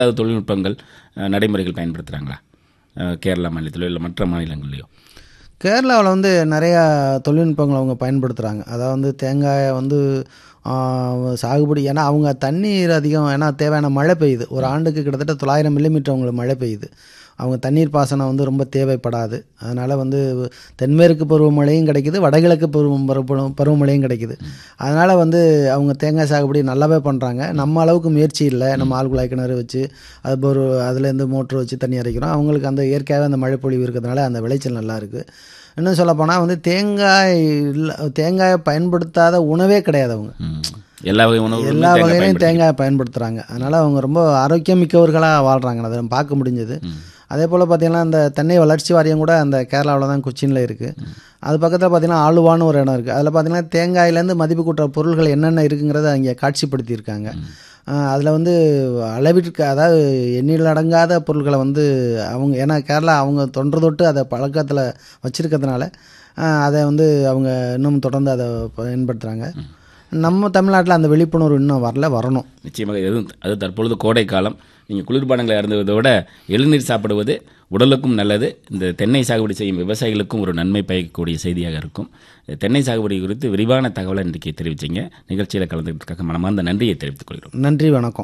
ஏதாவது தொழில்நுட்பங்கள் அஹ், நடைமுறைகள் பயன்படுத்துகிறாங்களா கேரளா மாநிலத்திலோ இல்லை மற்ற மாநிலங்கள்லையோ கேரளாவில் வந்து நிறையா தொழில்நுட்பங்கள் அவங்க பயன்படுத்துகிறாங்க அதாவது வந்து தேங்காயை வந்து ஆ, சாகுபடி ஏன்னா அவங்க தண்ணீர் அதிகம் ஏன்னா தேவையான மழை பெய்யுது ஒரு ஆண்டுக்கு கிட்டத்தட்ட தொள்ளாயிரம் மில்லிமீட்டர் அவங்களுக்கு மழை பெய்யுது அவங்க தண்ணீர் பாசனம் வந்து ரொம்ப தேவைப்படாது அதனால் வந்து தென்மேற்கு பருவமழையும் கிடைக்குது வடகிழக்கு பருவம் பருவ- பருவமழையும் கிடைக்குது அதனால் வந்து அவங்க தேங்காய் சாகுபடி நல்லாவே பண்ணுறாங்க நம்ம அளவுக்கு முயற்சி இல்லை நம்ம ஆழ்குழாய் கிணறு வச்சு அது ஒரு அதுலேருந்து மோட்ரு வச்சு தண்ணி இறைக்கிறோம் அவங்களுக்கு அந்த இயற்கையாகவே அந்த மழை பொழிவு இருக்கிறதுனால அந்த விளைச்சல் நல்லா இருக்குது இன்னும் சொல்லப்போனால் வந்து தேங்காய் இல்லை தேங்காயை பயன்படுத்தாத உணவே கிடையாது அவங்க ம். எல்லா வகை உணவு எல்லா வகையிலையும் தேங்காயை பயன்படுத்துகிறாங்க அதனால் அவங்க ரொம்ப ஆரோக்கியமிக்கவர்களாக வாழ்கிறாங்க அதை நம்ம பார்க்க முடிஞ்சது அதே போல் பார்த்தீங்கன்னா இந்த தென்னை வளர்ச்சி வாரியம் கூட அந்த கேரளாவில் தான் கொச்சினில் இருக்குது அது பக்கத்தில் பார்த்தீங்கன்னா ஆளுவான்னு ஒரு இடம் இருக்குது அதில் பார்த்தீங்கன்னா தேங்காயிலேருந்து மதிப்பு கூட்டுற பொருட்கள் என்னென்ன இருக்குங்கிறத அங்கே காட்சிப்படுத்தியிருக்காங்க அதில் வந்து அளவிற்கு அதாவது எண்ணில் அடங்காத பொருட்களை வந்து அவங்க ஏன்னா கேரளா அவங்க தொன்று தொட்டு அதை பழக்கத்தில் வச்சுருக்கிறதுனால அதை வந்து அவங்க இன்னும் தொடர்ந்து அதை பயன்படுத்துகிறாங்க நம்ம தமிழ்நாட்டில் அந்த விழிப்புணர்வு இன்னும் வரல வரணும் நிச்சயமாக எதுவும் அது தற்பொழுது கோடை காலம் நீங்கள் குளிர்பானங்களை அருந்துவதை விட எழுநீர் சாப்பிடுவது உடலுக்கும் நல்லது இந்த தென்னை சாகுபடி செய்யும் விவசாயிகளுக்கும் ஒரு நன்மை பயக்கக்கூடிய செய்தியாக இருக்கும் தென்னை சாகுபடி குறித்து விரிவான தகவலை இன்றைக்கு தெரிவிச்சிங்க நிகழ்ச்சியில் கலந்துக்கிறதுக்காக மனமார்ந்த நன்றியை தெரிவித்துக் கொள்கிறோம் நன்றி வணக்கம்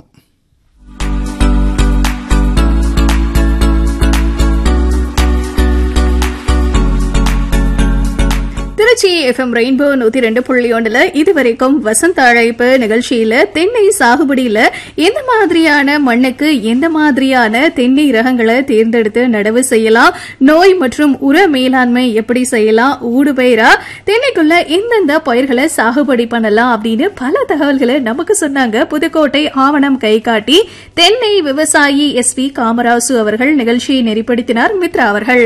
திருச்சி எஃப்எம் ரெயின்போ நூத்தி ரெண்டு புள்ளி ஒண்ணுல இதுவரைக்கும் வசந்த அழைப்பு நிகழ்ச்சியில தென்னை சாகுபடியில எந்த மாதிரியான மண்ணுக்கு எந்த மாதிரியான தென்னை ரகங்களை தேர்ந்தெடுத்து நடவு செய்யலாம் நோய் மற்றும் உர மேலாண்மை எப்படி செய்யலாம் ஊடுபயிரா தென்னைக்குள்ள எந்தெந்த பயிர்களை சாகுபடி பண்ணலாம் அப்படின்னு பல தகவல்களை நமக்கு சொன்னாங்க புதுக்கோட்டை ஆவணம் கை காட்டி தென்னை விவசாயி எஸ் வி காமராசு அவர்கள் நிகழ்ச்சியை நெறிப்படுத்தினார் மித்ரா அவர்கள்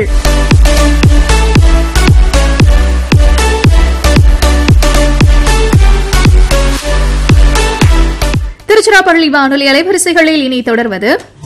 திருச்சிராப்பள்ளி வானொலி அலைவரிசைகளில் இனி தொடர்வது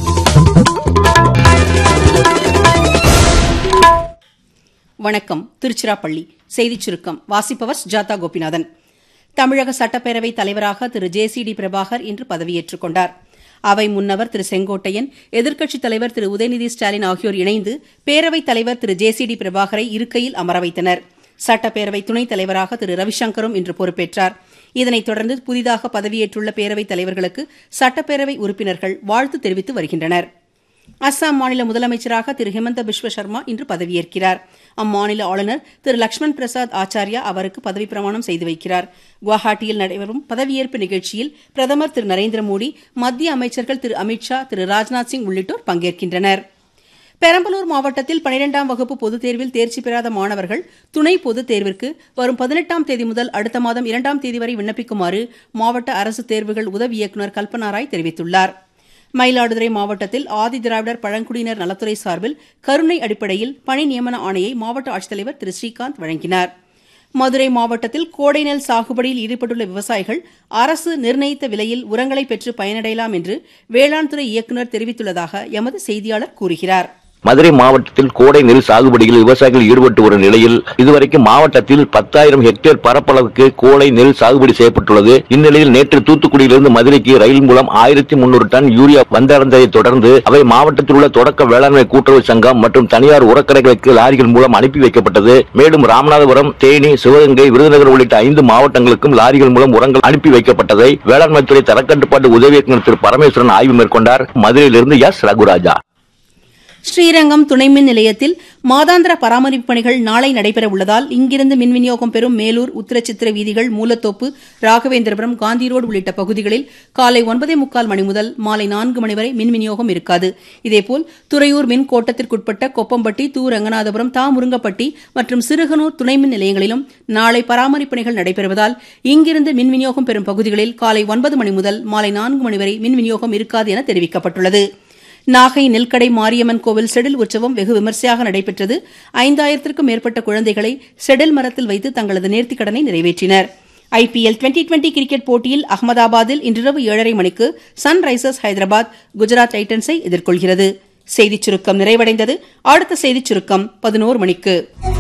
வணக்கம் திருச்சிராப்பள்ளி செய்திச் சுருக்கம் வாசிப்பவர் ஜாதா கோபிநாதன் தமிழக சட்டப்பேரவை தலைவராக திரு ஜே சி டி பிரபாகர் இன்று பதவியேற்றுக் கொண்டார் அவை முன்னவர் திரு செங்கோட்டையன் எதிர்க்கட்சித் தலைவர் திரு உதயநிதி ஸ்டாலின் ஆகியோர் இணைந்து பேரவைத் தலைவர் திரு ஜே சி டி பிரபாகரை இருக்கையில் அமர வைத்தனர் சட்டப்பேரவை துணைத் தலைவராக திரு ரவிசங்கரும் இன்று பொறுப்பேற்றார் இதனைத் தொடர்ந்து புதிதாக பதவியேற்றுள்ள பேரவைத் தலைவர்களுக்கு சட்டப்பேரவை உறுப்பினர்கள் வாழ்த்து தெரிவித்து வருகின்றனர் அஸ்ஸாம் மாநில முதலமைச்சராக திரு ஹிமந்த பிஸ்வ சர்மா இன்று பதவியேற்கிறார் அம்மாநில ஆளுநர் திரு லக்ஷ்மண் பிரசாத் ஆச்சாரியா அவருக்கு பதவி பிரமாணம் செய்து வைக்கிறார் குவஹாட்டியில் நடைபெறும் பதவியேற்பு நிகழ்ச்சியில் பிரதமர் திரு நரேந்திர மோடி மத்திய அமைச்சர்கள் திரு அமித்ஷா திரு ராஜ்நாத் சிங் உள்ளிட்டோர் பங்கேற்கின்றனர் பெரம்பலூர் மாவட்டத்தில் பனிரெண்டாம் வகுப்பு பொதுத் தேர்வில் தேர்ச்சி பெறாத மாணவர்கள் துணை பொதுத் தேர்விற்கு வரும் பதினெட்டாம் தேதி முதல் அடுத்த மாதம் இரண்டாம் தேதி வரை விண்ணப்பிக்குமாறு மாவட்ட அரசு தேர்வுகள் உதவி இயக்குநர் கல்பனாராய் தெரிவித்துள்ளார் மயிலாடுதுறை மாவட்டத்தில் ஆதி திராவிடர் பழங்குடியினர் நலத்துறை சார்பில் கருணை அடிப்படையில் பணி நியமன ஆணையை மாவட்ட ஆட்சித்தலைவர் திரு ஸ்ரீகாந்த் வழங்கினார் மதுரை மாவட்டத்தில் கோடை நெல் சாகுபடியில் ஈடுபட்டுள்ள விவசாயிகள் அரசு நிர்ணயித்த விலையில் உரங்களை பெற்று பயனடையலாம் என்று வேளாண் துறை இயக்குநர் தெரிவித்துள்ளதாக எமது செய்தியாளர் கூறுகிறார் மதுரை மாவட்டத்தில் கோடை நெல் சாகுபடியில் விவசாயிகள் ஈடுபட்டு வரும் நிலையில் இதுவரைக்கும் மாவட்டத்தில் பத்தாயிரம் ஹெக்டேர் பரப்பளவுக்கு கோடை நெல் சாகுபடி செய்யப்பட்டுள்ளது இந்நிலையில் நேற்று தூத்துக்குடியிலிருந்து மதுரைக்கு ரயில் மூலம் ஆயிரத்தி முன்னூறு டன் யூரியா வந்தடைந்ததை தொடர்ந்து அவை மாவட்டத்தில் உள்ள தொடக்க வேளாண்மை கூட்டுறவு சங்கம் மற்றும் தனியார் உரக்கடைகளுக்கு லாரிகள் மூலம் அனுப்பி வைக்கப்பட்டது மேலும் ராமநாதபுரம் தேனி சிவகங்கை விருதுநகர் உள்ளிட்ட ஐந்து மாவட்டங்களுக்கும் லாரிகள் மூலம் உரங்கள் அனுப்பி வைக்கப்பட்டதை வேளாண்மைத்துறை தரக்கட்டுப்பாட்டு உதவி இயக்குநர் திரு பரமேஸ்வரன் ஆய்வு மேற்கொண்டார் மதுரையிலிருந்து எஸ் ரகுராஜா ஸ்ரீரங்கம் துணை மின் நிலையத்தில் மாதாந்திர பராமரிப்பு பணிகள் நாளை நடைபெற உள்ளதால் இங்கிருந்து மின் விநியோகம் பெறும் மேலூர் உத்திரச்சித்திர வீதிகள் மூலத்தோப்பு ராகவேந்திரபுரம் காந்தி ரோடு உள்ளிட்ட பகுதிகளில் காலை ஒன்பதே முக்கால் மணி முதல் மாலை நான்கு மணி வரை மின் விநியோகம் இருக்காது இதேபோல் துறையூர் மின் கோட்டத்திற்குட்பட்ட கொப்பம்பட்டி தூ ரங்கநாதபுரம் தா முருங்கப்பட்டி மற்றும் சிறுகனூர் துணை மின் நிலையங்களிலும் நாளை பராமரிப்பு பணிகள் நடைபெறுவதால் இங்கிருந்து மின் விநியோகம் பெறும் பகுதிகளில் காலை ஒன்பது மணி முதல் மாலை நான்கு மணி வரை மின் விநியோகம் இருக்காது என தெரிவிக்கப்பட்டுள்ளது நாகை நெல்கடை மாரியம்மன் கோவில் செடில் உற்சவம் வெகு விமர்சையாக நடைபெற்றது ஐந்தாயிரத்திற்கும் மேற்பட்ட குழந்தைகளை செடில் மரத்தில் வைத்து தங்களது நேர்த்திக் கடனை நிறைவேற்றினர் ஐபிஎல் டுவெண்டி டுவெண்டி கிரிக்கெட் போட்டியில் அகமதாபாத்தில் இன்றிரவு ஏழரை மணிக்கு சன்ரைசர்ஸ் ஹைதராபாத் குஜராத் டைட்டன்ஸை எதிர்கொள்கிறது செய்திச் சுருக்கம் நிறைவடைந்தது அடுத்த செய்திச் சுருக்கம் பதினோரு மணிக்கு